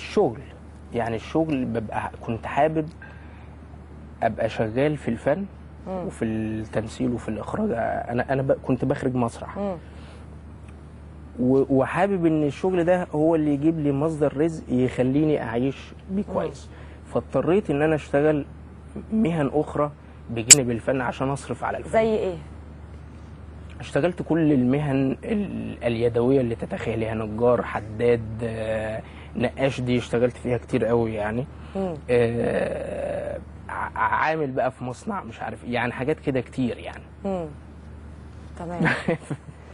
الشغل يعني الشغل ببقى كنت حابب ابقى شغال في الفن وفي التمثيل وفي الاخراج انا انا ب- كنت بخرج مسرح مم. و- وحابب ان الشغل ده هو اللي يجيب لي مصدر رزق يخليني اعيش بيه كويس فاضطريت ان انا اشتغل مهن اخرى بجانب الفن عشان اصرف على الفن زي ايه اشتغلت كل المهن ال- اليدويه اللي تتخيليها نجار حداد آه، نقاش دي اشتغلت فيها كتير قوي يعني مم. آه، ع- عامل بقى في مصنع مش عارف إيه، يعني حاجات كده كتير يعني مم. تمام